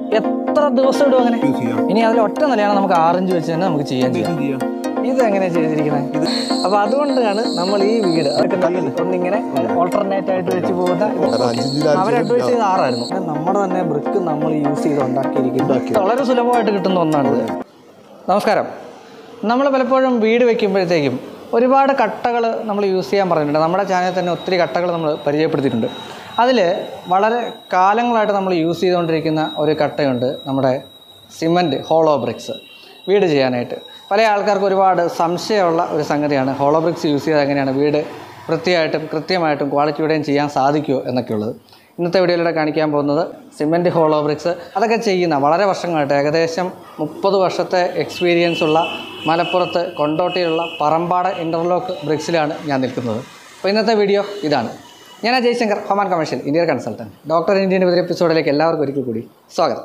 എത്ര ദിവസം ഇടും അങ്ങനെ യൂസ് ചെയ്യാം ഇനി അതിൽ ഒറ്റ നിലയാണ് നമുക്ക് ആറിഞ്ച് വെച്ച് തന്നെ നമുക്ക് ചെയ്യാൻ ചെയ്യാം ഇതും ചെയ്യാം ഇത് എങ്ങനെയാ ചെയ്തിരിക്കുന്നത് അപ്പൊ അതുകൊണ്ടാണ് നമ്മൾ ഈ വീട് അതൊക്കെ കണ്ടില്ലേ? ഒന്നിങ്ങനെ ഓൾട്ടർനേറ്റ് ആയിട്ട് വെച്ച് പോകുന്ന അവർ അഡ്വൈസ് ചെയ്ത് ആറായിരുന്നു നമ്മുടെ തന്നെ ബ്രിക്ക് നമ്മൾ യൂസ് ചെയ്ത് ഉണ്ടാക്കിയിരിക്കുന്നത് വളരെ സുലഭമായിട്ട് കിട്ടുന്ന ഒന്നാണ് ഇത് നമസ്കാരം നമ്മൾ പലപ്പോഴും വീട് വെക്കുമ്പോഴത്തേക്കും ഒരുപാട് കട്ടകൾ നമ്മൾ യൂസ് ചെയ്യാൻ പറഞ്ഞിട്ടുണ്ട് നമ്മുടെ ചാനലിൽ തന്നെ ഒത്തിരി കട്ടകൾ നമ്മൾ പരിചയപ്പെടുത്തിയിട്ടുണ്ട് അതിൽ വളരെ കാലങ്ങളായിട്ട് നമ്മൾ യൂസ് ചെയ്തുകൊണ്ടിരിക്കുന്ന ഒരു കട്ടയുണ്ട് നമ്മുടെ സിമൻറ്റ് ഹോളോ ബ്രിക്സ് വീട് ചെയ്യാനായിട്ട് പല ആൾക്കാർക്ക് ഒരുപാട് സംശയമുള്ള ഒരു സംഗതിയാണ് ഹോളോ ബ്രിക്സ് യൂസ് ചെയ്ത് എങ്ങനെയാണ് വീട് വൃത്തിയായിട്ടും കൃത്യമായിട്ടും ക്വാളിറ്റിയോടെയും ചെയ്യാൻ സാധിക്കുമോ എന്നൊക്കെയുള്ളത് ഇന്നത്തെ വീഡിയോയിലൂടെ കാണിക്കാൻ പോകുന്നത് സിമെൻറ്റ് ഹോളോ ബ്രിക്സ് അതൊക്കെ ചെയ്യുന്ന വളരെ വർഷങ്ങളായിട്ട് ഏകദേശം മുപ്പത് വർഷത്തെ എക്സ്പീരിയൻസ് ഉള്ള മലപ്പുറത്ത് കൊണ്ടോട്ടിയിലുള്ള പറമ്പാട് ഇൻ്റർലോക്ക് ബ്രിക്സിലാണ് ഞാൻ നിൽക്കുന്നത് അപ്പോൾ ഇന്നത്തെ വീഡിയോ ഇതാണ് ഞാൻ അജയ് ശങ്കർ ഹൊമാൻ കമേഴ്ഷ്യൽ ഇന്ത്യൻ കൺസൾട്ടൻറ്റ് ഡോക്ടർ ഇന്ത്യൻ്റെ പുതിയ എപ്പിസോഡിലേക്ക് എല്ലാവർക്കും ഒരിക്കൽ കൂടി സ്വാഗതം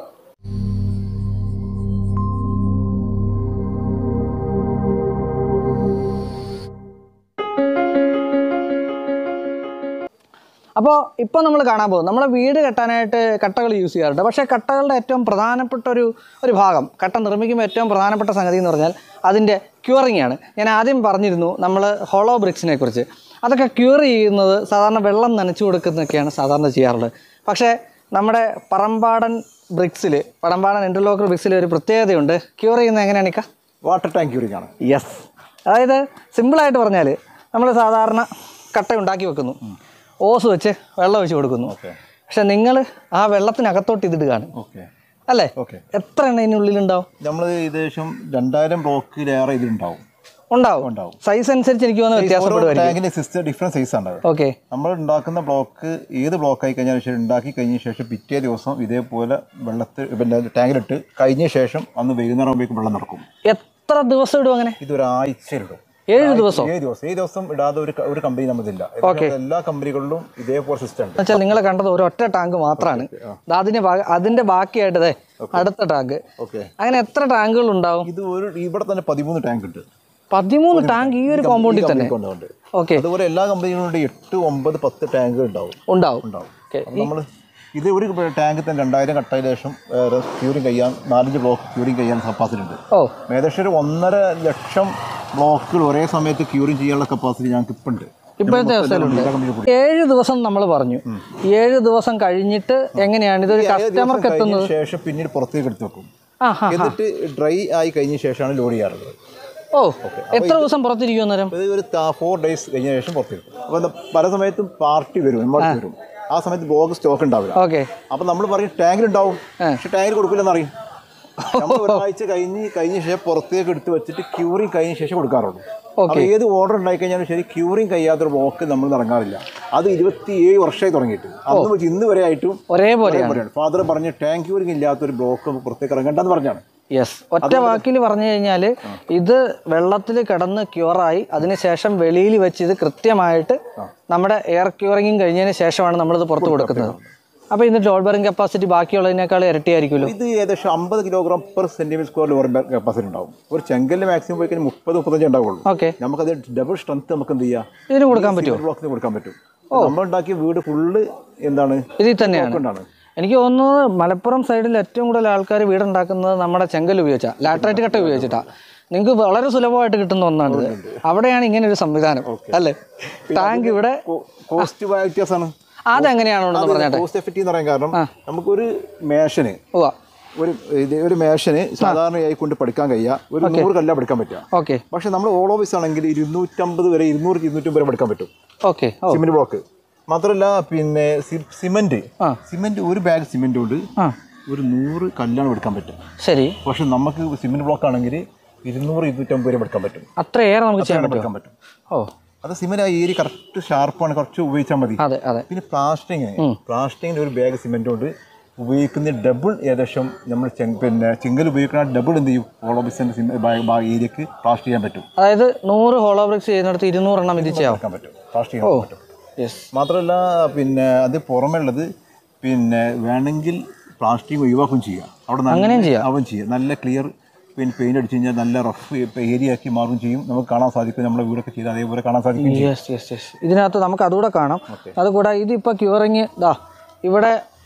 അപ്പോൾ ഇപ്പോൾ നമ്മൾ കാണാൻ പോകും നമ്മളെ വീട് കെട്ടാനായിട്ട് കട്ടകൾ യൂസ് ചെയ്യാറുണ്ട് പക്ഷേ കട്ടകളുടെ ഏറ്റവും പ്രധാനപ്പെട്ട ഒരു ഒരു ഭാഗം കട്ട നിർമ്മിക്കുമ്പോൾ ഏറ്റവും പ്രധാനപ്പെട്ട സംഗതി എന്ന് പറഞ്ഞാൽ അതിൻ്റെ ക്യൂറിംഗ് ആണ് ഞാൻ ആദ്യം പറഞ്ഞിരുന്നു നമ്മൾ ഹോളോ ബ്രിക്സിനെ കുറിച്ച് അതൊക്കെ ക്യൂർ ചെയ്യുന്നത് സാധാരണ വെള്ളം നനച്ചു കൊടുക്കുന്നതൊക്കെയാണ് സാധാരണ ചെയ്യാറുള്ളത് പക്ഷേ നമ്മുടെ പറമ്പാടൻ ബ്രിക്സിൽ പറമ്പാടൻ ഇൻ്റർലോക്കൽ ബ്രിക്സിൽ ഒരു പ്രത്യേകതയുണ്ട് ക്യൂർ ചെയ്യുന്നത് എങ്ങനെയാണ് ഇക്ക വാട്ടർ ടാങ്ക് യൂറിംഗ് ആണ് യെസ് അതായത് സിമ്പിളായിട്ട് പറഞ്ഞാൽ നമ്മൾ സാധാരണ കട്ട ഉണ്ടാക്കി വെക്കുന്നു ഓസ് വെച്ച് വെള്ളം ഒഴിച്ച് കൊടുക്കുന്നു ഓക്കെ പക്ഷെ നിങ്ങൾ ആ വെള്ളത്തിനകത്തോട്ട് ഇതിടുകയാണ് ഓക്കെ അല്ലേ ഓക്കെ എത്ര എണ്ണ ഇതിനുള്ളിലുണ്ടാവും നമ്മൾ ഏകദേശം രണ്ടായിരം ബ്ലോക്കിലേറെ ഇതിലുണ്ടാവും ഉണ്ടാവും ഉണ്ടാവും സൈസ് അനുസരിച്ച് എനിക്ക് തോന്നുന്നു വ്യത്യാസപ്പെടുമായിരിക്കും ടാങ്കിന്റെ സിസ്റ്റം ഡിഫറെന്റ് സൈസ് ആണ് അത്. ഓക്കെ നമ്മൾ ഉണ്ടാക്കുന്ന ബ്ലോക്ക് ഏത് ബ്ലോക്ക് ആയി കഴിഞ്ഞാൽ ശേഷം ഉണ്ടാക്കി കഴിഞ്ഞ ശേഷം പിറ്റേ ദിവസം ഇതേപോലെ വെള്ളത്തിൽ പിന്നെ ടാങ്കിലിട്ട് കഴിഞ്ഞ ശേഷം അന്ന് വൈകുന്നേരം ആകുമ്പോഴേക്കും വെള്ളം നടക്കും എത്ര ദിവസം ഇടും അങ്ങനെ ഇത് ഒരാഴ്ചയിലിടും ഏഴ് ദിവസം ഏഴ് ദിവസം ഏഴ് ദിവസം ഇടാതെ ഒരു ക- ഒരു കമ്പനി നമ്മതില്ല എല്ലാ കമ്പനികളിലും ഇതേപോലെ സിസ്റ്റം ഉണ്ട് എന്നുവെച്ചാൽ നിങ്ങൾ കണ്ടത് ഒരു ഒറ്റ ടാങ്ക് മാത്രമാണ് ദാ അതിന്റെ ഭാഗ- അതിന്റെ ബാക്കിയായിട്ട് ദേ അടുത്ത ടാങ്ക് ഓക്കെ അങ്ങനെ എത്ര ടാങ്കുകൾ ഉണ്ടാവും ഇത് ഒരു ഇവിടെ തന്നെ പതിമൂന്ന് ടാങ്ക് ഉണ്ട് പതിമൂന്ന് ടാങ്ക് ഈ ഒരു കോമ്പൗണ്ടിൽ തന്നെ കൊണ്ടുണ്ട് ഓക്കെ അതുപോലെ എല്ലാ കമ്പനികളും ഉണ്ട് എട്ട് ഒമ്പത് പത്ത് ടാങ്കുകൾ ഉണ്ടാവും ഉണ്ടാവും ഉണ്ടാവും ഓക്കെ നമ്മൾ ഇത് ഒരു ടാങ്ക് തന്നെ രണ്ടായിരം കട്ടയിൽ ശേഷം ക്യൂറിങ് കഴിയാൻ നാലഞ്ച് ബ്ലോക്ക് ക്യൂറിങ് കഴിയാൻ കപ്പാസിറ്റി ഉണ്ട് ഓ ഏകദേശം ഒരു ഒന്നര ലക്ഷം ബ്ലോക്കുകൾ ഒരേ സമയത്ത് ക്യൂറിങ് ചെയ്യാനുള്ള കപ്പാസിറ്റി ഞങ്ങൾക്ക് ഇപ്പം ഉണ്ട് ഇപ്പോഴത്തെ അവസ്ഥയിലുണ്ട് ഏഴ് ദിവസം നമ്മൾ പറഞ്ഞു ഏഴ് ദിവസം കഴിഞ്ഞിട്ട് എങ്ങനെയാണ് ഇതൊരു കസ്റ്റമർക്ക് എത്തുന്നത് ശേഷം പിന്നീട് പുറത്തേക്ക് എടുത്ത് വെക്കും ആ ഹാ എന്നിട്ട് ഡ്രൈ ആയി കഴിഞ്ഞ ശേഷമാണ് ലോഡ് ചെയ്യാറുള്ളത് ഓ എത്ര ദിവസം പുറത്തിരിക്കും അന്നേരം ഇത് ഒരു ഫോർ ഡേയ്സ് കഴിഞ്ഞ ശേഷം പുറത്തേക്ക് എടുക്കും അപ്പോൾ എന്താ, പല സമയത്തും പാർട്ടി വരും എമ്മ വരും ആ സമയത്ത് ബ്ലോക്ക് സ്റ്റോക്ക് ഉണ്ടാവില്ല ഓക്കെ അപ്പം നമ്മൾ പറയും ടാങ്കിൽ ഉണ്ടാവും പക്ഷെ ടാങ്കിൽ കൊടുക്കില്ലെന്ന് അറിയും നമ്മൾ ഒരാഴ്ച കഴിഞ്ഞ് കഴിഞ്ഞ ശേഷം പുറത്തേക്ക് എടുത്ത് വെച്ചിട്ട് ക്യൂറിങ് കഴിഞ്ഞ ശേഷം കൊടുക്കാറുള്ളൂ അപ്പോൾ ഏത് ഓർഡർ ഉണ്ടായി കഴിഞ്ഞാലും ശരി ക്യൂറിങ് കഴിയാത്തൊരു ബ്ലോക്ക് നമ്മൾ ഇറങ്ങാറില്ല അത് ഇരുപത്തിയേഴ് വർഷമായി തുടങ്ങിയിട്ട് അന്ന് വെച്ച് ഇന്ന് വരെ ആയിട്ടും ഒരേപോലെയാണ് ഫാദർ പറഞ്ഞ് ടാങ്ക് ക്യൂറിങ് ഇല്ലാത്തൊരു ബ്ലോക്ക് നമുക്ക് പുറത്തേക്ക് ഇറങ്ങണ്ടെന്ന് പറഞ്ഞാണ് യെസ് ഒറ്റ വാക്കിൽ പറഞ്ഞു കഴിഞ്ഞാൽ ഇത് വെള്ളത്തിൽ കിടന്ന് ക്യൂറായി അതിനുശേഷം വെളിയിൽ വെച്ച് ഇത് കൃത്യമായിട്ട് നമ്മുടെ എയർ ക്യൂറിങ്ങും കഴിഞ്ഞതിന് ശേഷമാണ് നമ്മളിത് പുറത്ത് കൊടുക്കുന്നത് അപ്പോൾ ഇതിൻ്റെ ലോഡ് ബെറിംഗ് കപ്പാസിറ്റി ബാക്കിയുള്ളതിനേക്കാൾ ഇരട്ടിയായിരിക്കുമല്ലോ ഇത് ഏകദേശം അമ്പത് കിലോഗ്രാം പെർ സെന്റിമീറ്റർ സ്ക്വയർ ലോർ കപ്പാസിറ്റി ഉണ്ടാവും ഒരു ചെങ്കലിന് മാക്സിമം പോയി കഴിഞ്ഞാൽ മുപ്പത് മുപ്പത്തഞ്ച് ഉണ്ടാവുള്ളൂ ഓക്കെ നമുക്കത് ഡബിൾ സ്ട്രെങ്ത് നമുക്ക് എന്ത് ചെയ്യാം ഇതിന് കൊടുക്കാൻ പറ്റുമോ ബ്ലോക്കിന് കൊടുക്കാൻ പറ്റും നമ്മൾ ഉണ്ടാക്കിയ വീട് ഫുള്ള് എന്താണ് ഇതിൽ തന്നെയാണ് കൊണ്ടാണ് എനിക്ക് തോന്നുന്നത് മലപ്പുറം സൈഡിൽ ഏറ്റവും കൂടുതൽ ആൾക്കാർ വീടുണ്ടാക്കുന്നത് നമ്മുടെ ചെങ്കൽ ഉപയോഗിച്ചാണ് ലാറ്ററൈറ്റ് കട്ട ഉപയോഗിച്ചിട്ടാണ് നിങ്ങൾക്ക് വളരെ സുലഭമായിട്ട് കിട്ടുന്ന ഒന്നാണിത് അവിടെയാണ് ഇങ്ങനെ ഒരു സംവിധാനം അല്ലേ ടാങ്ക് ഇവിടെ കോസ്റ്റ് വ്യത്യാസമാണ് അതെങ്ങനെയാണോ പറഞ്ഞാട്ടെ കോസ്റ്റ് എഫക്റ്റീവ് എന്ന് പറയാൻ കാരണം നമുക്കൊരു മേഷന് ഓ ഒരു ഇത് ഒരു മേഷന് സാധാരണയായി കൊണ്ട് പഠിക്കാൻ കഴിയുക ഒരു നൂറ് കല്ല പഠിക്കാൻ പറ്റുക ഓക്കെ പക്ഷെ നമ്മൾ ഓൾ ഓഫീസ് ആണെങ്കിൽ ഇരുന്നൂറ്റമ്പത് വരെ ഇരുന്നൂറ് ഇരുന്നൂറ്റമ്പത് വരെ പഠിക്കാൻ പറ്റും ഓക്കെ ഓ സിമെന്റ് ബ്ലോക്ക് മാത്രമല്ല പിന്നെ സി- സിമന്റ് ആ. സിമന്റ് ഒരു ബാഗ് സിമന്റ് കൊണ്ട് ആ ഒരു നൂറ് കല്ലാണ് എടുക്കാൻ പറ്റും ശരി പക്ഷെ നമുക്ക് സിമന്റ് ബ്ലോക്ക് ആണെങ്കിൽ ഇരുന്നൂറ് ഇരുന്നൂറ്റമ്പത് വരെ എടുക്കാൻ പറ്റും അത്രയേറെ നമുക്ക് ചെയ്യാൻ പറ്റുമോ എടുക്കാൻ പറ്റും ഓ അത് സിമന്റ് ആ ഏരി കറക്റ്റ് ഷാർപ്പാണ് കുറച്ച് ഉപയോഗിച്ചാൽ മതി അതെ അതെ പിന്നെ പ്ലാസ്റ്റിക്കിന് പ്ലാസ്റ്റിക്കിന് ഒരു ബാഗ് സിമെന്റ് കൊണ്ട് ഉപയോഗിക്കുന്ന ഡബിൾ ഏകദേശം നമ്മൾ ചെങ് പിന്നെ ചെങ്കൽ ഉപയോഗിക്കുന്ന ഡബിൾ എന്ത് ചെയ്യും ഓളോബിസിന്റെ ഏരിയക്ക് പ്ലാസ്റ്റ് ചെയ്യാൻ പറ്റും അതായത് നൂറ് ഹോളോ ബ്രിക്സ് ചെയ്യുന്നിടത്ത് ഇരുന്നൂറെണ്ണം ഇത് ചെയ്യാം എടുക്കാൻ പറ്റും പ്ലാസ്റ്റ് ചെയ്യാൻ പറ്റും യെസ് മാത്രമല്ല പിന്നെ അത് പുറമേ ഉള്ളത് പിന്നെ വേണമെങ്കിൽ പ്ലാസ്റ്റിക് ഒഴിവാക്കുകയും ചെയ്യാം അവിടെ നല്ല- അങ്ങനെയും ചെയ്യാം. അവൻ ചെയ്യാം നല്ല ക്ലിയർ പിന്നെ പെയിന്റ് അടിച്ചു കഴിഞ്ഞാൽ നല്ല റഫ് ഏരിയ ആക്കി മാറുകയും ചെയ്യും നമുക്ക് കാണാൻ സാധിക്കും നമ്മുടെ വീടൊക്കെ ചെയ്ത് അതേപോലെ കാണാൻ സാധിക്കും ചെയ്യും യെസ് യെസ് യെസ് ഇതിനകത്ത് നമുക്ക് അതുകൂടെ കാണാം അതുകൂടെ ഇതിപ്പോൾ ക്യൂറിങ് ഇതാ ഇവിടെ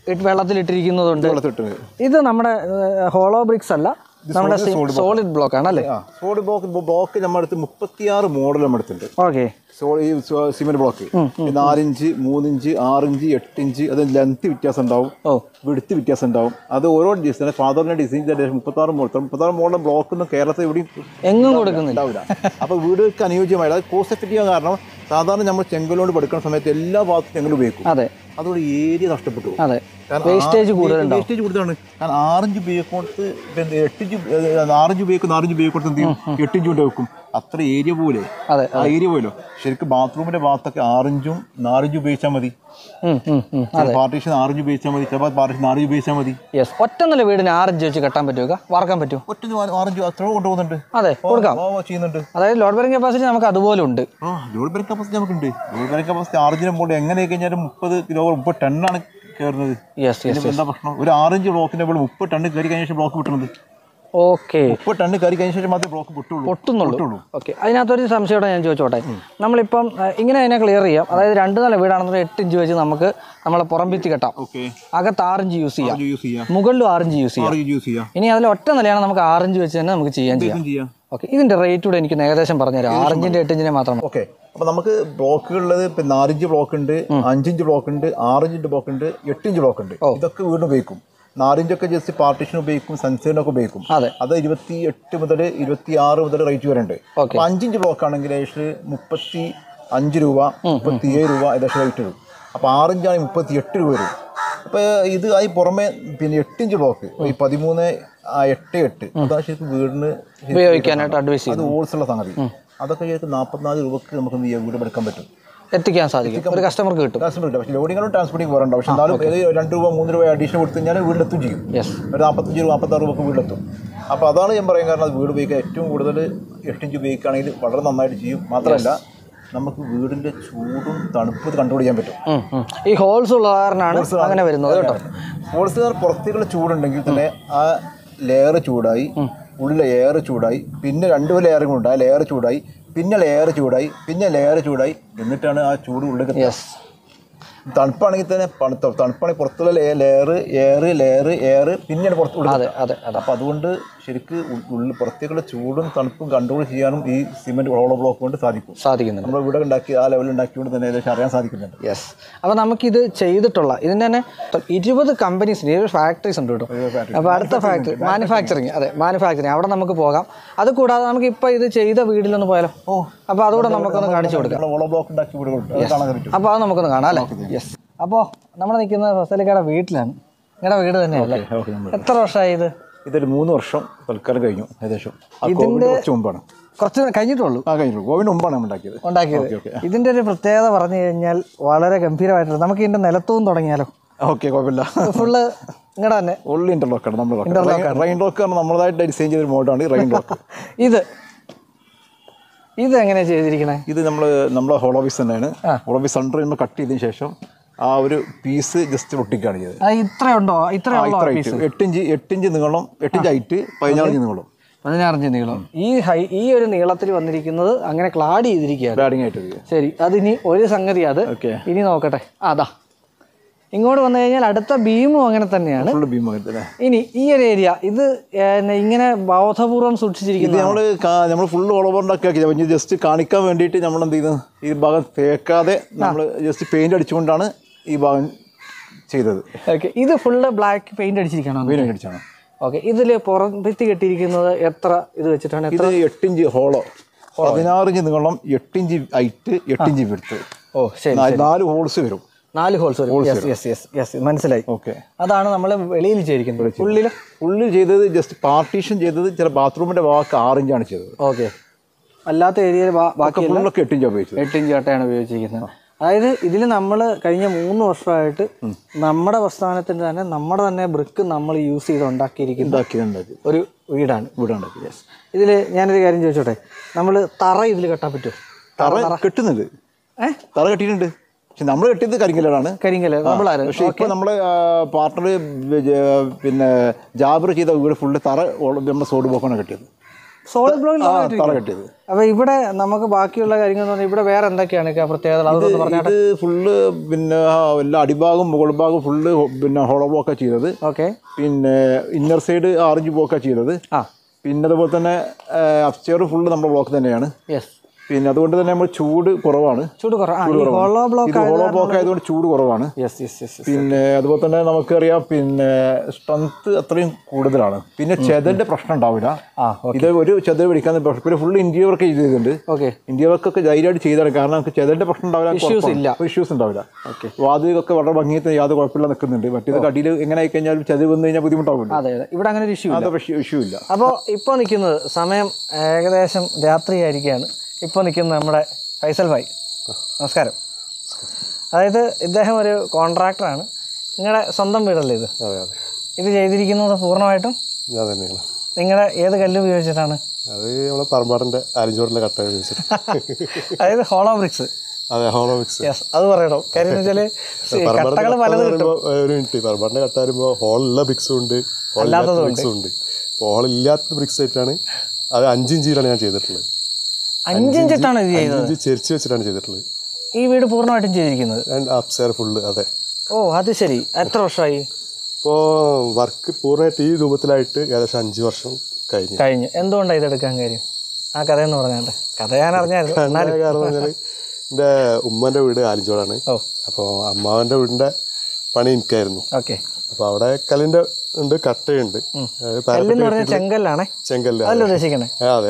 ഇട്ട് വെള്ളത്തിലിട്ടിരിക്കുന്നതുണ്ട് വെള്ളത്തിട്ട് ഇത് നമ്മുടെ ഹോളോ ബ്രിക്സ് അല്ല നമ്മുടെ സോളിഡ് ബ്ലോക്ക് ആണ് അല്ലേ ആ സോഡ് ബ്ലോക്ക് ബ്ലോക്ക് നമ്മുടെ അടുത്ത് മുപ്പത്തിയാറ് മോഡൽ നമ്മുടെ അടുത്തുണ്ട് ഓക്കെ സോ ഈ സിമെന്റ് ബ്ലോക്ക് നാലിഞ്ച് മൂന്നിഞ്ച് ആറിഞ്ച് എട്ടിഞ്ച് അത് ലെങ്ത് വ്യത്യാസം ഉണ്ടാവും ഓ വെടുത്ത് വ്യത്യാസം ഉണ്ടാവും അത് ഓരോ ഡിസൈൻ ഫാദറിന്റെ ഡിസൈൻ മുപ്പത്താറ് മോഡൽ മുപ്പത്താറ് മോഡൽ ബ്ലോക്ക് ഒന്നും കേരളത്തിൽ എവിടെയും എങ്ങും കൊടുക്കുന്നില്ല ഉണ്ടാവില്ല അപ്പോൾ വീടുകൾക്ക് അനുയോജ്യമായ അത് കോസ്റ്റ് എഫക്റ്റീവ് കാരണം സാധാരണ നമ്മൾ ചെങ്കലോണ്ട് പഠിക്കുന്ന സമയത്ത് എല്ലാ ഭാഗത്തും ചെങ്കൽ ഉപയോഗിക്കും അതെ അതുകൊണ്ട് ഏരിയ നഷ്ടപ്പെട്ടു പോകും. അതെ കാരണം വേസ്റ്റേജ് ആ- കൂടുതലുണ്ടാവും വേസ്റ്റേജ് കൂടുതലാണ് കാരണം ആറിഞ്ച് ഉപയോഗിക്കോട്ട് എട്ടിഞ്ച് ആറിഞ്ച് ഉപയോഗിക്കും ആറിഞ്ച് ഉപയോഗിക്കോട്ട് എന്ത് ചെയ്യും എട്ടിഞ്ച് കൊണ്ട് വെക്കും അത്ര ഏരിയ പോലെ അതെ ആ ഏരിയ പോലോ ശരിക്കും ബാത്റൂമിന്റെ ഭാഗത്തൊക്കെ ആറിഞ്ചും നാലിഞ്ചും ഉപയോഗിച്ചാൽ മതി ഉം, ഉം, ഉം. പാർട്ടീഷൻ ആറിഞ്ച് ഉപയോഗിച്ചാൽ മതി ചിലപ്പോൾ പാർട്ടീഷൻ നാലിഞ്ച് ഉപയോഗിച്ചാൽ മതി യെസ് ഒറ്റ നില വീടിന് ആറിഞ്ച് വെച്ച് കെട്ടാൻ പറ്റുമോ വാർക്കാൻ പറ്റുമോ ഒറ്റ ആറിഞ്ച് അത്ര കൊണ്ടുപോകുന്നുണ്ട് അതെ കൊടുക്കാം ഓ, ചെയ്യുന്നുണ്ട് അതായത് ലോഡ് ബെറിംഗ് കപ്പാസിറ്റി നമുക്ക് അതുപോലെ ഉണ്ട് ആ ലോഡ് ബെറിംഗ് കപ്പാസിറ്റി നമുക്കുണ്ട് ലോഡ് ബെറിംഗ് കപ്പാസിറ്റി ആറിഞ്ചിനെ മുകളിൽ എങ്ങനെ കഴിഞ്ഞാലും മുപ്പത് കിലോ മുപ്പത് ടണ്ണാണ് കയറുന്നത് യെസ് യെസ് ഇതിപ്പോ എന്താ പ്രശ്നം ഒരു ആറിഞ്ച് ബ്ലോക്കിന്റെ മുകളിൽ മുപ്പത് ടണ്ണ് കയറി കഴിഞ്ഞ ശേഷം ബ്ലോക്ക് വിട്ടുന്നത് ഓക്കെ മുപ്പത് ടണ്ണ് കയറി കഴിഞ്ഞ ശേഷം മാത്രമേ ബ്ലോക്ക് വിട്ടുള്ളൂ പൊട്ടുന്നുള്ളൂ ഓക്കെ അതിനകത്തൊരു സംശയം ഞാൻ ചോദിച്ചോട്ടെ നമ്മളിപ്പം ആ, ഇങ്ങനെ അതിനെ ക്ലിയർ ചെയ്യാം അതായത് രണ്ട് നില വീടാണെന്നുണ്ടെങ്കിൽ എട്ട് ഇഞ്ച് വെച്ച് നമുക്ക് നമ്മളെ പുറം ഭിത്തി കെട്ടാം ഓക്കെ അകത്ത് ആറിഞ്ച് യൂസ് ചെയ്യാം യൂസ് ചെയ്യാം മുകളിലും ആറിഞ്ച് യൂസ് ചെയ്യാം ആറ് യൂസ് ചെയ്യാം ഇനി അതിൽ ഒറ്റ നിലയാണ് നമുക്ക് ആറിഞ്ച് വെച്ച് തന്നെ നമുക്ക് ചെയ്യാൻ ചെയ്യാം ഇതും ചെയ്യാം ഓക്കെ ഇതിന്റെ റേറ്റ് കൂടെ എനിക്ക് ഏകദേശം പറഞ്ഞുതരാം ആറിഞ്ചിന്റെ എട്ട് ഇഞ്ചിനെ മാത്രം ഓക്കെ അപ്പൊ നമുക്ക് ബ്ലോക്കുള്ളത് ഇപ്പൊ നാലിഞ്ച് ബ്ലോക്ക് ഉണ്ട് അഞ്ചിഞ്ച് ബ്ലോക്ക് ഉണ്ട് ആറിഞ്ച് ബ്ലോക്ക് ഉണ്ട് എട്ടിഞ്ച് ബ്ലോക്ക് ഉണ്ട് ഇതൊക്കെ വീണ്ടും ഉപയോഗിക്കും നാലിഞ്ചൊക്കെ ജസ്റ്റ് പാർട്ടീഷൻ ഉപയോഗിക്കും സൺസൈഡിനൊക്കെ ഉപയോഗിക്കും അതെ അത് ഇരുപത്തി എട്ട് മുതൽ ഇരുപത്തി ആറ് മുതൽ റേറ്റ് വരെ ഉണ്ട് ഓക്കെ അപ്പൊ അഞ്ചിഞ്ച് ബ്ലോക്ക് ആണെങ്കിൽ ഏകദേശം മുപ്പത്തി അഞ്ച് രൂപ മുപ്പത്തി ഏഴ് രൂപ ഏകദേശം റേറ്റ് വരും അപ്പൊ ആറിഞ്ചാണെങ്കിൽ മുപ്പത്തി എട്ട് രൂപ വരും അപ്പൊ ഇത് ആയി പുറമെ പിന്നെ എട്ടിഞ്ച് ബ്ലോക്ക് ഈ പതിമൂന്ന് ആ എട്ട് എട്ട് അതാ ശരിക്കും വീടിന് ശരിക്കും ഉപയോഗിക്കാനായിട്ട് അഡ്വൈസ് ചെയ്യും അത് ഹോൾസ് ഉള്ള സംഗതി അതൊക്കെ ശരിക്കും നാൽപ്പത്തിനാല് രൂപക്ക് നമുക്ക് എന്ത് ചെയ്യാം വീട് എടുക്കാൻ പറ്റും എത്തിക്കാൻ സാധിക്കും ഒരു കസ്റ്റമർക്ക് കിട്ടും ട്രാൻസ്പോർട്ട് ഇല്ല പക്ഷേ ലോഡിങ്ങളും ട്രാൻസ്പോർട്ടിങ് പോരണ്ട പക്ഷെ എന്നാലും ഏത് രണ്ട് രൂപ മൂന്ന് രൂപ അഡീഷണൽ കൊടുത്തു കഴിഞ്ഞാൽ വീട്ടിലെത്തും ചെയ്യും യെസ് ഒരു നാൽപ്പത്തഞ്ച് രൂപ നാൽപ്പത്താറ് രൂപക്ക് വീട്ടിലെത്തും അപ്പോൾ അതാണ് ഞാൻ പറയാൻ കാരണം അത് വീട് ഉപയോഗിക്കാൻ ഏറ്റവും കൂടുതൽ എട്ടിഞ്ച് ഉപയോഗിക്കുകയാണെങ്കിൽ വളരെ നന്നായിട്ട് ചെയ്യും മാത്രമല്ല നമുക്ക് വീടിൻ്റെ ചൂടും തണുപ്പും ഇത് കൺട്രോൾ ചെയ്യാൻ പറ്റും ഈ ഹോൾസ് ഉള്ള കാരണമാണ് അങ്ങനെ വരുന്നത് കേട്ടോ ഹോൾസുകാർ പുറത്തേക്കുള്ള ചൂടുണ്ടെങ്കിൽ തന്നെ ആ ലെയർ ചൂടായി ഉള്ളിലെ എയർ ചൂടായി പിന്നെ രണ്ട് ലെയറും കൂടെ ആ ലെയർ ചൂടായി പിന്നെ ലെയർ ചൂടായി പിന്നെ ലെയർ ചൂടായി എന്നിട്ടാണ് ആ ചൂട് ഉള്ളിൽ യെസ് തണുപ്പാണെങ്കിൽ തന്നെ പണുത്ത തണുപ്പാണെങ്കിൽ പുറത്തുള്ള ലെയർ എയർ ലെയർ എയർ പിന്നെയാണ് പുറത്ത് ഉള്ളിൽ അതെ അതെ അതെ അപ്പം അതുകൊണ്ട് ശരിക്ക് ഉ- ഉള്ളിൽ പുറത്തേക്കുള്ള ചൂടും തണുപ്പും കൺട്രോൾ ചെയ്യാനും ഈ സിമെന്റ് ഹോളോ ബ്ലോക്ക് കൊണ്ട് സാധിക്കും സാധിക്കുന്നുണ്ട് നമ്മൾ ഇവിടെ ഉണ്ടാക്കി ആ ലെവലിൽ ഉണ്ടാക്കിക്കൊണ്ട് തന്നെ ഏകദേശം അറിയാൻ സാധിക്കുന്നുണ്ട് യെസ് അപ്പോൾ നമുക്കിത് ചെയ്തിട്ടുള്ള ഇതിൻ്റെ തന്നെ ഇരുപത് കമ്പനീസിന് ഇരുപത് ഫാക്ടറീസ് ഉണ്ട് കേട്ടോ അപ്പോൾ അടുത്ത ഫാക്ടറി മാനുഫാക്ചറിങ് അതെ മാനുഫാക്ചറിങ് അവിടെ നമുക്ക് പോകാം അത് കൂടാതെ നമുക്ക് ഇപ്പോൾ ഇത് ചെയ്ത വീട്ടിലൊന്ന് പോയാലോ ഓ അപ്പോൾ അതുകൂടെ നമുക്കൊന്ന് കാണിച്ചു കൊടുക്കാം നമ്മൾ ഹോളോ ബ്ലോക്ക് ഉണ്ടാക്കി വീടുകളുണ്ട് അത് കാണാൻ പറ്റും അപ്പോൾ അത് നമുക്കൊന്ന് കാണാം അല്ലേ യെസ് അപ്പോൾ നമ്മൾ നിൽക്കുന്നത് ഫസലിക്കയുടെ വീട്ടിലാണ് നിങ്ങളുടെ വീട് തന്നെയല്ലേ ഓക്കെ നമ്മൾ എത്ര വർഷമായി ഇത് ഇതൊരു മൂന്ന് വർഷം തൽക്കാലം കഴിഞ്ഞു ഏകദേശം ആ കോവിഡ് കുറച്ച് മുമ്പാണ് കുറച്ച് കഴിഞ്ഞിട്ടുള്ളൂ ആ കഴിഞ്ഞു കോവിഡ് മുമ്പാണ് നമ്മൾ ഉണ്ടാക്കിയത് ഉണ്ടാക്കിയത് ഓക്കെ ഇതിൻ്റെ ഒരു പ്രത്യേകത പറഞ്ഞു കഴിഞ്ഞാൽ വളരെ ഗംഭീരമായിട്ടുണ്ട് നമുക്ക് ഇതിൻ്റെ നിലത്തൂന്ന് തുടങ്ങിയാലോ ഓക്കെ കുഴപ്പമില്ല ഫുള്ള് നിങ്ങളുടെ തന്നെ ഉള്ളി ഇന്റർലോക്കാണ് നമ്മൾ റെയിൻ ലോക്ക് ആണ് നമ്മളതായിട്ട് ഡിസൈൻ ചെയ്തൊരു മോഡാണ് റെയിൻ ലോക്ക് ഇത് ഇത് എങ്ങനെയാണ് ചെയ്തിരിക്കണേ ഇത് നമ്മൾ നമ്മളെ ഹോളോബീസ് തന്നെയാണ് ഹോളോബീസ് സെൻറ്റർ നമ്മൾ കട്ട് ചെയ്തതിന് ശേഷം ആ ഒരു പീസ് ജസ്റ്റ് ഒട്ടിക്കുകയാണ് ചെയ്തത് അത് ഇത്രയുണ്ടോ ഇത്രയുള്ളോ ഇത്ര ഹൈറ്റ് എട്ടിഞ്ച് എട്ടിഞ്ച് നീളം എട്ടിഞ്ച് ഹൈറ്റ് പതിനാറ് നീളം പതിനാറഞ്ച് നീളം ഈ ഹൈ ഈ ഒരു നീളത്തിൽ വന്നിരിക്കുന്നത് അങ്ങനെ ക്ലാഡ് ചെയ്തിരിക്കുകയാണ് ബാഡിങ് ആയിട്ട് ഇത്. ശരി അതിനി ഒരു സംഗതി അത് ഓക്കെ ഇനി നോക്കട്ടെ ആ, അതാ ഇങ്ങോട്ട് വന്നു കഴിഞ്ഞാൽ അടുത്ത ബീമും അങ്ങനെ തന്നെയാണ് ഫുള്ള് ബീം അങ്ങനെ തന്നെ ഇനി ഈ ഒരു ഏരിയ ഇത് ഏ, ഇങ്ങനെ ബോധപൂർവം സൂക്ഷിച്ചിരിക്കുന്നത് ഇത് നമ്മൾ നമ്മൾ ഫുള്ള് ഓളോവർ ഉണ്ടാക്കി ജസ്റ്റ് കാണിക്കാൻ വേണ്ടിയിട്ട് നമ്മൾ എന്ത് ചെയ്യുന്നു ഈ ഭാഗം തേക്കാതെ നമ്മൾ ജസ്റ്റ് പെയിന്റ് അടിച്ചുകൊണ്ടാണ് ഈ ഭാഗം ചെയ്തത് ഓക്കെ ഇത് ഫുള്ള് ബ്ലാക്ക് പെയിന്റ് അടിച്ചിരിക്കണോ പെയിന്റ് അടിച്ചാണ് ഓക്കെ ഇതിൽ പുറം ഭിത്തി കെട്ടിയിരിക്കുന്നത് എത്ര ഇത് വെച്ചിട്ടാണ് ഇത് എട്ടിഞ്ച് ഹോളോ പതിനാറിഞ്ച് നീളം എട്ടിഞ്ച് ഹൈറ്റ് എട്ടിഞ്ച് വിടുത്ത് ഓ ശരി നാല് ഹോൾസ് വരും നാല് holes yes yes yes yes മനസ്സിലായി ഓക്കെ അതാണ് നമ്മൾ വെളിയിൽ ചെയ്തിരിക്കുന്നത് ഉള്ളിൽ ഉള്ളിൽ ചെയ്തത് ജസ്റ്റ് പാർട്ടീഷൻ ചെയ്തത് ചില ബാത്റൂമിന്റെ ഭാഗത്ത് ആറിഞ്ചാണ് ചെയ്തത് ഓക്കെ അല്ലാത്ത ഏരിയയിൽ ബാക്കി ഫുള്ളൊക്കെ എട്ടിഞ്ചാണ് ഉപയോഗിച്ചത് എട്ട് ഇഞ്ച് കട്ടയാണ് ഉപയോഗിച്ചിരിക്കുന്നത് അതായത് ഇതിൽ നമ്മൾ കഴിഞ്ഞ മൂന്ന് വർഷമായിട്ട് നമ്മുടെ പ്രസ്ഥാനത്തിന് തന്നെ നമ്മുടെ തന്നെ ബ്രിക്ക് നമ്മൾ യൂസ് ചെയ്ത് ഉണ്ടാക്കിയിരിക്കുന്ന ഉണ്ടാക്കി ഉണ്ടാക്കി ഒരു വീടാണ് ഇവിടെ ഉണ്ടാക്കി യെസ് ഇതിൽ ഞാനൊരു കാര്യം ചോദിച്ചോട്ടെ നമ്മൾ തറ ഇതിൽ കെട്ടാൻ പറ്റുമോ തറ കെട്ടുന്നുണ്ട് ഏ തറ കെട്ടിയിട്ടുണ്ട് പക്ഷെ നമ്മൾ കെട്ടിയത് കരിങ്കല്ലാണ് കരിങ്കല് നമ്മളാര് പക്ഷെ ഇപ്പൊ നമ്മളെ പാർട്ണർ പിന്നെ ജാബർ ചെയ്ത വീട് ഫുള്ള് തറ ഓൾ- നമ്മുടെ സോഡ് ബോക്കാണ് കെട്ടിയത് സോളിഡ് ബ്ലോക്കിൽ തറ കെട്ടിയത് അപ്പൊ ഇവിടെ നമുക്ക് ബാക്കിയുള്ള കാര്യങ്ങൾ എന്ന് പറഞ്ഞാൽ ഇവിടെ വേറെ എന്തൊക്കെയാണ് ഇക്ക പ്രത്യേകത അതൊന്ന് പറഞ്ഞാൽ ഇത് ഫുള്ള് പിന്നെ ആ എല്ലാ അടിഭാഗം മുകൾ ഭാഗം ഫുള്ള് പിന്നെ ഹോളോ ബ്ലോക്കാണ് ചെയ്തത് ഓക്കെ പിന്നെ ഇന്നർ സൈഡ് ആറഞ്ച് ബ്ലോക്കാണ് ചെയ്തത് ആ പിന്നെ അതുപോലെ തന്നെ അപ്സ്റ്റെയർ ഫുള്ള് നമ്മുടെ ബ്ലോക്ക് തന്നെയാണ് യെസ് പിന്നെ അതുകൊണ്ട് തന്നെ നമ്മൾ ചൂട് കുറവാണ് ചൂട് കുറവ് ആ ഈ ഹോളോ ഇത് ബ്ലോക്ക് ഹോളോ ബ്ലോക്ക് ആയതുകൊണ്ട് ചൂട് കുറവാണ് യെസ് യെസ് യെസ് പിന്നെ അതുപോലെ തന്നെ നമുക്കറിയാം പിന്നെ സ്ട്രെങ്ത് അത്രയും കൂടുതലാണ് പിന്നെ ചെതലിന്റെ പ്രശ്നം ഉണ്ടാവില്ല ആ ഇത് ഒരു ചെതൽ പിടിക്കാൻ പ്രശ്നം പിന്നെ ഫുൾ ഇന്ത്യ വർക്ക് ചെയ്തിട്ടുണ്ട് ഓക്കെ ഇന്ത്യ വർക്കൊക്കെ ധൈര്യമായിട്ട് ചെയ്താണ് കാരണം നമുക്ക് ചെതലിന്റെ പ്രശ്നം ഉണ്ടാവില്ല ഇല്ല. ഇഷ്യൂസ് ഉണ്ടാവില്ല Okay. വാതിലൊക്കെ വളരെ ഭംഗിയത്തെ യാതൊരു കുഴപ്പമില്ല നിൽക്കുന്നുണ്ട് മറ്റേത് അടിയിൽ എങ്ങനെ ആയി കഴിഞ്ഞാൽ ചെതൽ വന്നു കഴിഞ്ഞാൽ ബുദ്ധിമുട്ടാവില്ല അതെ അതെ ഇവിടെ അങ്ങനെ ഒരു ഇഷ്യൂ ഇല്ല അതൊക്കെ ഇഷ്യൂ ഇല്ല അപ്പോൾ ഇപ്പോൾ നിൽക്കുന്നത് സമയം ഏകദേശം രാത്രിയായിരിക്കുകയാണ് ഇപ്പോൾ നിൽക്കുന്നത് നമ്മുടെ ഫൈസൽ ഭായ് നമസ്കാരം അതായത് ഇദ്ദേഹം ഒരു കോൺട്രാക്ടറാണ് നിങ്ങളുടെ സ്വന്തം വീടല്ലേ ഇത് അതെ അതെ ഇത് ചെയ്തിരിക്കുന്നത് പൂർണ്ണമായിട്ടും ഞാൻ തന്നെയാണ് നിങ്ങളുടെ ഏത് കല്ല് ഉപയോഗിച്ചിട്ടാണ് അത് നമ്മളെ പറമ്പാടിൻ്റെ ആലിഞ്ചോറിലെ കട്ട ഉപയോഗിച്ചിട്ട് അതായത് ഹോളോ ബ്രിക്സ് അതെ ഹോളോമിക്സ് യെസ് അത് പറയണം കാര്യം എന്ന് വെച്ചാൽ കട്ടകൾ പലത് കിട്ടും ഒരു മിനിറ്റ് പറമ്പാടിൻ്റെ കട്ട വരുമ്പോൾ ഹോളുള്ള ബ്രിക്സും ഉണ്ട് ഹോളില്ലാത്ത ബ്രിക്സും ഉണ്ട് അപ്പോൾ ഹോളില്ലാത്ത ബ്രിക്സ് ആയിട്ടാണ് അത് അഞ്ചിഞ്ചിയിലാണ് ഞാൻ ചെയ്തിട്ടുള്ളത് അഞ്ചിഞ്ചിട്ടാണ് ഇത് ചെയ്തത് അഞ്ചിഞ്ച് ചെരിച്ച് വെച്ചിട്ടാണ് ചെയ്തിട്ടുള്ളത് ഈ വീട് പൂർണ്ണമായിട്ടും ചെയ്തിരിക്കുന്നത് ആൻഡ് അപ്സയർ ഫുള്ള് അതെ ഓ അത് ശരി എത്ര വർഷമായി ഇപ്പോൾ വർക്ക് പൂർണ്ണമായിട്ട് ഈ രൂപത്തിലായിട്ട് ഏകദേശം അഞ്ച് വർഷം കഴിഞ്ഞു കഴിഞ്ഞു എന്തുകൊണ്ടാണ് ഇതെടുക്കാൻ കാര്യം ആ കഥയെന്ന് പറഞ്ഞാണ്ട് കഥ ഞാൻ അറിഞ്ഞായിരുന്നു എന്നാലും അതിന്റെ കാരണം എന്ന് പറഞ്ഞാൽ എൻ്റെ ഉമ്മൻ്റെ വീട് ആലിഞ്ചോടാണ് ഓ അപ്പോൾ അമ്മാവൻ്റെ വീടിൻ്റെ പണി എനിക്കായിരുന്നു ഓക്കെ അപ്പോൾ അവിടെ കല്ലിൻ്റെ ഉണ്ട് കട്ടയുണ്ട് അതായത് പാരപ്പറ്റ് കല്ലെന്ന് പറഞ്ഞാൽ ചെങ്കല്ലാണേ ചെങ്കല്ല് അതല്ല ഉദ്ദേശിക്കണേ ആ, അതെ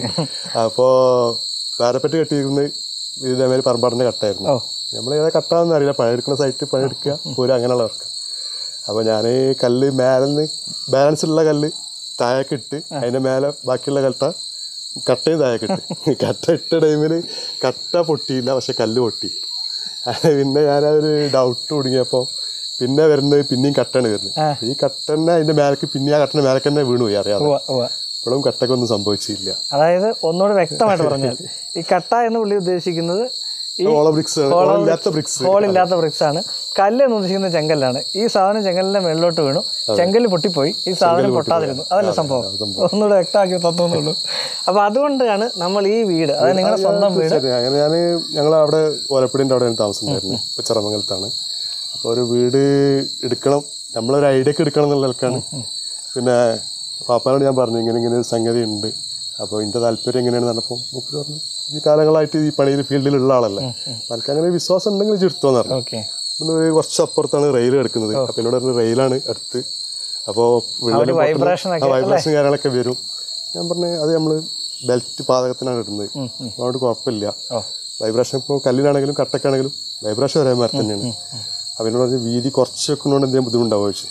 അപ്പോൾ പാരപ്പറ്റ് കെട്ടിയിരുന്ന് ഇതേമാതിരി പറമ്പാടിൻ്റെ കട്ടായിരുന്നു ഓ നമ്മൾ ഏതാ കട്ടാന്ന് അറിയില്ല പണിയെടുക്കുന്ന സൈറ്റ് പണിയെടുക്കുക പോരും അങ്ങനെയുള്ള വർക്ക് അപ്പോൾ ഞാൻ കല്ല് മേലെ നിന്ന് ബാലൻസ് ഉള്ള കല്ല് താഴേക്ക് ഇട്ട് അതിൻ്റെ മേലെ ബാക്കിയുള്ള കട്ട കട്ടയും താഴേക്ക് ഇട്ട് കട്ട ഇട്ട ടൈമിൽ കട്ട പൊട്ടിയില്ല പക്ഷെ കല്ല് പൊട്ടി അങ്ങനെ പിന്നെ ഞാനതൊരു ഡൗട്ട് തുടങ്ങിയപ്പോൾ പിന്നെ വരുന്നത് പിന്നെയും കട്ടാണ് വരുന്നത് ഈ കട്ടന്നെ അതിൻ്റെ മേലേക്ക് പിന്നെ ആ കട്ടൻ്റെ മേലേക്ക് തന്നെ വീണു പോയി അറിയാതെ ഉവ്വ, ഉവ്വ. ഇപ്പോഴും കട്ടക്കൊന്നും സംഭവിച്ചില്ല അതായത് ഒന്നുകൂടെ വ്യക്തമായിട്ട് പറഞ്ഞാൽ ഈ കട്ട എന്ന് പുള്ളി ഉദ്ദേശിക്കുന്നത് ഈ ഓള ബ്രിക്സ് ഇല്ലാത്ത ബ്രിക്സ് ഹോളില്ലാത്ത ബ്രിക്സ് ആണ് കല്ല് എന്ന് ഉദ്ദേശിക്കുന്നത് ചെങ്കല്ലാണ് ഈ സാധനം ചെങ്കലിന്റെ മേളിലോട്ട് വീണു ചെങ്കല്ല് പൊട്ടിപ്പോയി ഈ സാധനം പൊട്ടാതിരുന്നു അതല്ല സംഭവം ഒന്നുകൂടെ വ്യക്തമാക്കി തന്നുള്ളൂ അപ്പൊ അതുകൊണ്ടാണ് നമ്മൾ ഈ വീട് അതായത് നിങ്ങളുടെ സ്വന്തം വീട് ശരി അങ്ങനെ ഞാൻ ഞങ്ങൾ അവിടെ ഓലപ്പടിൻ്റെ അവിടെ താമസിച്ചിട്ടുണ്ടായിരുന്നു ഇപ്പോൾ ചെറമംഗലത്താണ് അപ്പോൾ ഒരു വീട് എടുക്കണം നമ്മളൊരു ഐഡിയക്ക് എടുക്കണം എന്നുള്ളവർക്കാണ് പിന്നെ പാപ്പാനോട് ഞാൻ പറഞ്ഞു ഇങ്ങനെ ഇങ്ങനെ ഒരു സംഗതി ഉണ്ട് അപ്പോൾ ഇതിൻ്റെ താല്പര്യം എങ്ങനെയാണെന്ന് പറഞ്ഞപ്പോൾ മൂപ്പര് പറഞ്ഞു ഈ കാലങ്ങളായിട്ട് ഈ പണിയിൽ ഫീൽഡിലുള്ള ആളല്ലേ അപ്പോൾ എനിക്ക് അങ്ങനെ വിശ്വാസം ഉണ്ടെങ്കിൽ ഇത് എടുത്തോന്ന് പറഞ്ഞു ഓക്കെ ഇന്ന് ഒരു കുറച്ച് അപ്പുറത്താണ് റെയിൽ കിടക്കുന്നത് അപ്പോൾ എന്നോട് പറഞ്ഞു റെയിലാണ് അടുത്ത് അപ്പോൾ വിള്ളലും vibration ഒക്കെ വൈബ്രേഷൻ കാര്യങ്ങളൊക്കെ വരും ഞാൻ പറഞ്ഞു അത് നമ്മൾ ബെൽറ്റ് പാതകത്തിനാണ് ഇടുന്നത് അതുകൊണ്ട് കുഴപ്പമില്ല ഓ വൈബ്രേഷൻ ഇപ്പോൾ കല്ലിനാണെങ്കിലും കട്ടക്കാണെങ്കിലും വൈബ്രേഷൻ ഒരേ മാതിരി തന്നെയാണ് അപ്പോൾ എന്നോട് പറഞ്ഞ് വീതി കുറച്ച് വെക്കുന്നതുകൊണ്ട് എന്തെങ്കിലും ബുദ്ധിമുട്ടാവുക ചോദിച്ചു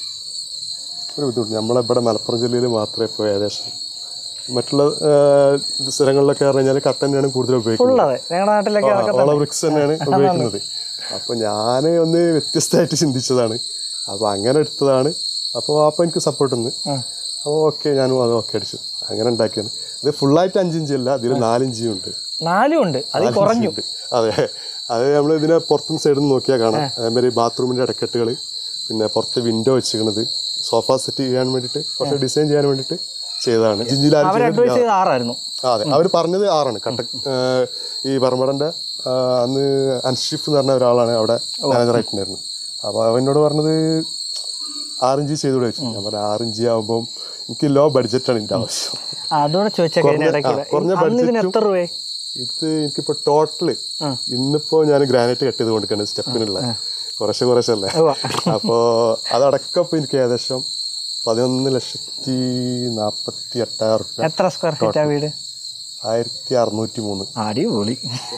ഒരു ബുദ്ധിമുട്ട് നമ്മളിവിടെ മലപ്പുറം ജില്ലയിൽ മാത്രമേ ഇപ്പോൾ ഏകദേശം മറ്റുള്ള ആ, സ്ഥലങ്ങളിലൊക്കെ പറഞ്ഞു കഴിഞ്ഞാൽ കട്ട തന്നെയാണ് കൂടുതൽ ഉപയോഗിക്കുന്നത് ഉള്ളത് ഞങ്ങളുടെ നാട്ടിലൊക്കെ അതൊക്കെ ഓള ബ്രിക്സ് തന്നെയാണ് ഉപയോഗിക്കുന്നത് അപ്പോൾ ഞാൻ ഒന്ന് വ്യത്യസ്തമായിട്ട് ചിന്തിച്ചതാണ് അപ്പോൾ അങ്ങനെ എടുത്തതാണ് അപ്പോൾ അപ്പം എനിക്ക് സപ്പോർട്ട് ഉണ്ട് അപ്പോൾ ഓക്കെ ഞാനും അത് ഓക്കെ അടിച്ചു അങ്ങനെ ഉണ്ടാക്കിയാണ് ഇത് ഫുള്ളായിട്ട് അഞ്ചിഞ്ച് അല്ല ഇതിൽ നാലിഞ്ചും ഉണ്ട് നാലും ഉണ്ട് അത് കുറഞ്ഞു ഉണ്ട്. അതെ അത് നമ്മൾ ഇതിനെ പുറത്തുനിന്ന് സൈഡിൽ നിന്ന് നോക്കിയാൽ കാണാം അതേമാതിരി ബാത്റൂമിൻ്റെ ഇടക്കെട്ടുകൾ പിന്നെ പുറത്ത് വിൻഡോ വെച്ചിരിക്കുന്നത് സോഫ സെറ്റ് ചെയ്യാൻ വേണ്ടിയിട്ട് കുറച്ച് ഡിസൈൻ ചെയ്യാൻ വേണ്ടിയിട്ട് ചെയ്തതാണ് ജിഞ്ചിലാരും അവർ അഡ്വൈസ് ചെയ്ത് ആറായിരുന്നു ആ, അതെ അവർ പറഞ്ഞത് ആറാണ് കട്ട ഏഹ് ഈ പറമ്പടൻ്റെ അന്ന് അൻഷിഫ് എന്ന് പറഞ്ഞ ഒരാളാണ് അവിടെ മാനേജറായിട്ടുണ്ടായിരുന്നത് അപ്പോൾ അവനോട് പറഞ്ഞത് ആറിഞ്ച് ചെയ്തുകൂടെ വെച്ചു ഞാൻ പറഞ്ഞു ആറിഞ്ച് ആകുമ്പം എനിക്ക് ലോ ബഡ്ജറ്റാണ് ഇതിൻ്റെ ആവശ്യം ആ, അതുകൂടെ ചോദിച്ചാൽ കഴിഞ്ഞ ഇടയ്ക്ക് ആ, കുറഞ്ഞ അന്ന് ഇതിന് എത്ര രൂപയെ ഇത് എനിക്കിപ്പോൾ ടോട്ടല് ഇന്നിപ്പോൾ ഞാൻ ഗ്രാനൈറ്റ് കട്ട് ചെയ്ത് കൊടുക്കണം സ്റ്റെപ്പിനുള്ള കുറേശ്ശെ കുറേശ്ശെ അല്ലേ ഉവ്വ. അപ്പോൾ അതടക്കം ഇപ്പോൾ എനിക്ക് ഏകദേശം പതിനൊന്ന് ലക്ഷത്തി നാൽപ്പത്തി എട്ടായിരം റുപ്യ എത്ര സ്ക്വയർ ഫീറ്റ് ആ വീട് ആയിരത്തി അറുന്നൂറ്റി മൂന്ന് അടിപൊളി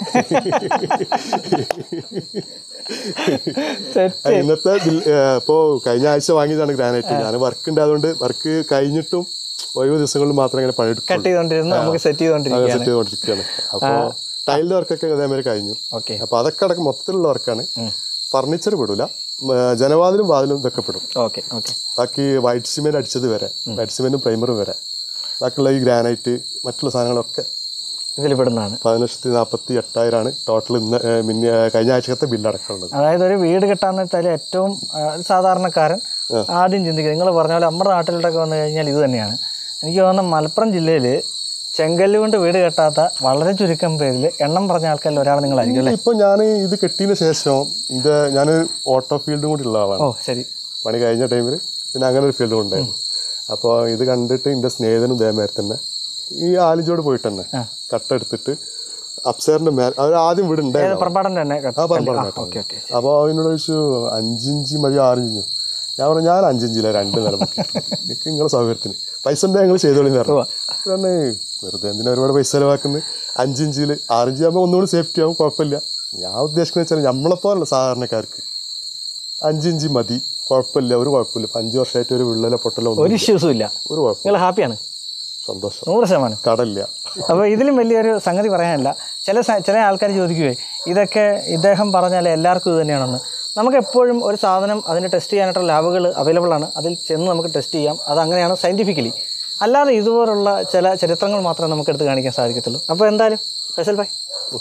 സെറ്റ് ഇന്നത്തെ ബിൽ- ഏഹ് ഇപ്പോ കഴിഞ്ഞ ആഴ്ച വാങ്ങിയതാണ് ഗ്രാനൈറ്റ് ഞാൻ വർക്ക് ഉണ്ടായതുകൊണ്ട് വർക്ക് കഴിഞ്ഞിട്ടും ഒഴിവ് ദിവസങ്ങളിൽ മാത്രം ഇങ്ങനെ പണിയെടുക്കും കട്ട് ചെയ്തോണ്ടിരുന്നു നമുക്ക് സെറ്റ് ചെയ്തോണ്ടിരിക്കുകയാണ് സെറ്റ് ചെയ്തുകൊണ്ടിരിക്കുകയാണ് അപ്പോൾ ടൈലിന്റെ വർക്കൊക്കെ അതേമാതിരി കഴിഞ്ഞു ഓക്കെ അപ്പോൾ അതൊക്കെ അടക്കം മൊത്തത്തിലുള്ള വർക്കാണ് ഫർണിച്ചർ പെടൂല ഉം, ജനവാതിലും വാതിലും ഇതൊക്കെ പെടും ഓക്കെ ഓക്കെ ബാക്കി വൈറ്റ് സിമെന്റ് അടിച്ചത് വരെ വൈറ്റ് സിമെന്റും പ്രൈമറും വരെ ബാക്കിയുള്ള ഈ ഗ്രാനൈറ്റ് മറ്റുള്ള സാധനങ്ങളൊക്കെ ഇതിൽ പെടുന്നതാണ് പതിനൊന്ന് ലക്ഷത്തി നാൽപ്പത്തി എട്ടായിരമാണ് ടോട്ടൽ ഇന്ന് ഏഹ്, മിന്ന കഴിഞ്ഞ ആഴ്ചത്തെ ബില്ല് അടക്കമുള്ളത് അതായത് ഒരു വീട് കിട്ടാന്ന് വെച്ചാൽ ഏറ്റവും ആ, ഒരു സാധാരണക്കാരൻ ആദ്യം ചിന്തിക്കുന്നത് നിങ്ങൾ പറഞ്ഞ പോലെ നമ്മുടെ നാട്ടിലോട്ടൊക്കെ വന്നു കഴിഞ്ഞാൽ ഇത് തന്നെയാണ് എനിക്ക് തോന്നുന്നു മലപ്പുറം ജില്ലയിൽ ചെങ്കല്ല് കൊണ്ട് വീട് കെട്ടാത്ത വളരെ ചുരുക്കം പേരിൽ എണ്ണം പറഞ്ഞ ആൾക്കാരിൽ ഒരാൾ നിങ്ങളായിരിക്കും അല്ലേ ഇപ്പൊ ഞാൻ ഇത് കെട്ടിയതിന് ശേഷം ഇത് ഞാൻ ഓട്ടോ ഫീൽഡും കൂടി ഉള്ള ആളാണ് ഓ ശരി പണി കഴിഞ്ഞ ടൈമിൽ പിന്നെ അങ്ങനെ ഒരു ഫീൽഡും ഉണ്ടായിരുന്നു അപ്പോൾ ഇത് കണ്ടിട്ട് എൻ്റെ സ്നേഹിതനും ഇതേമാതിരി തന്നെ ഈ ആലിജോട് പോയിട്ട് തന്നെ കട്ടെടുത്തിട്ട് അപ്സേറിന്റെ മേൽ അവർ ആദ്യം വീട് ഉണ്ടായിരുന്നു പുറപ്പാടൻ്റെ തന്നെ ആ പറഞ്ഞു ഓക്കെ ഓക്കെ അപ്പോൾ അവനോട് ചോദിച്ചു അഞ്ചിഞ്ച് മതി ആറിഞ്ചോ ഞാൻ പറഞ്ഞു ഞാൻ അഞ്ചിഞ്ചില്ല രണ്ട് നില പൊക്കി എനിക്ക് നിങ്ങളുടെ സൗകര്യത്തിന് പൈസ ഉണ്ടെങ്കിൽ ഞങ്ങൾ ചെയ്തോളി പറഞ്ഞു പറഞ്ഞേ വെറുതെ എന്തിനാ ഒരുപാട് പൈസ ചിലവാക്കുന്നത് അഞ്ചിഞ്ചിൽ ആറിഞ്ച് ആകുമ്പോൾ ഒന്നുകൂടി സേഫ്റ്റി ആവും കുഴപ്പമില്ല ഞാൻ ഉദ്ദേശിക്കുന്നത് വെച്ചാൽ നമ്മളെപ്പോലുള്ള സാധാരണക്കാർക്ക് അഞ്ചിഞ്ച് മതി കുഴപ്പമില്ല ഒരു കുഴപ്പമില്ല ഇപ്പം അഞ്ച് വർഷമായിട്ട് ഒരു വിള്ളലോ പൊട്ടലോ ഒന്നും ഒരു ഇഷ്യൂസും ഇല്ല ഒരു കുഴപ്പം നിങ്ങൾ ഹാപ്പിയാണ് സന്തോഷം നൂറ് ശതമാനം കടലില്ല അപ്പോൾ ഇതിലും വലിയൊരു സംഗതി പറയാനില്ല ചില സ- ചില ആൾക്കാർ ചോദിക്കുവേ ഇതൊക്കെ ഇദ്ദേഹം പറഞ്ഞാൽ എല്ലാവർക്കും ഇത് തന്നെയാണെന്ന് നമുക്ക് എപ്പോഴും ഒരു സാധനം അതിന് ടെസ്റ്റ് ചെയ്യാനായിട്ടുള്ള ലാബുകൾ അവൈലബിൾ ആണ് അതിൽ ചെന്ന് നമുക്ക് ടെസ്റ്റ് ചെയ്യാം അത് അങ്ങനെയാണ് സയൻറ്റിഫിക്കലി അല്ലാതെ ഇതുപോലുള്ള ചില ചരിത്രങ്ങൾ മാത്രമേ നമുക്ക് എടുത്ത് കാണിക്കാൻ സാധിക്കത്തുള്ളൂ അപ്പോൾ എന്തായാലും ഫെസൽ ഭായ്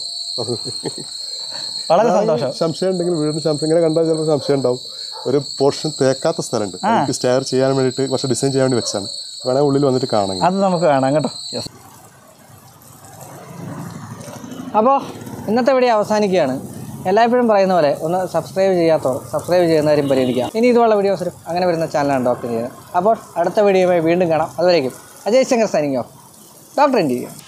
വളരെ സന്തോഷം സംശയം ഉണ്ടെങ്കിൽ വീടിന് സംശയം ഇങ്ങനെ കണ്ടാൽ ചിലപ്പോൾ സംശയം ഉണ്ടാവും ഒരു പോർഷൻ തേക്കാത്ത സ്ഥലമുണ്ട് എനിക്ക് സ്റ്റെയർ ചെയ്യാൻ വേണ്ടിയിട്ട് കുറച്ച് ഡിസൈൻ ചെയ്യാൻ വേണ്ടി വെച്ചാണ് വേണമെങ്കിൽ ഉള്ളിൽ വന്നിട്ട് കാണാം അത് നമുക്ക് കാണാം കേട്ടോ യെസ് അപ്പോൾ ഇന്നത്തെ വീഡിയോ അവസാനിക്കുകയാണ് എല്ലായ്പ്പോഴും പറയുന്ന പോലെ ഒന്ന് സബ്സ്ക്രൈബ് ചെയ്യാത്തവർ സബ്സ്ക്രൈബ് ചെയ്യുന്ന കാര്യം പരിഗണിക്കുക ഇനി ഇതുപോലുള്ള വീഡിയോസ് അങ്ങനെ വരുന്ന ചാനലാണ് ഡോക്ടർ ചെയ്യുന്നത് അപ്പോൾ അടുത്ത വീഡിയോയുമായി വീണ്ടും കാണാം അതുവരേക്കും Ajay Shankar signing off doctor India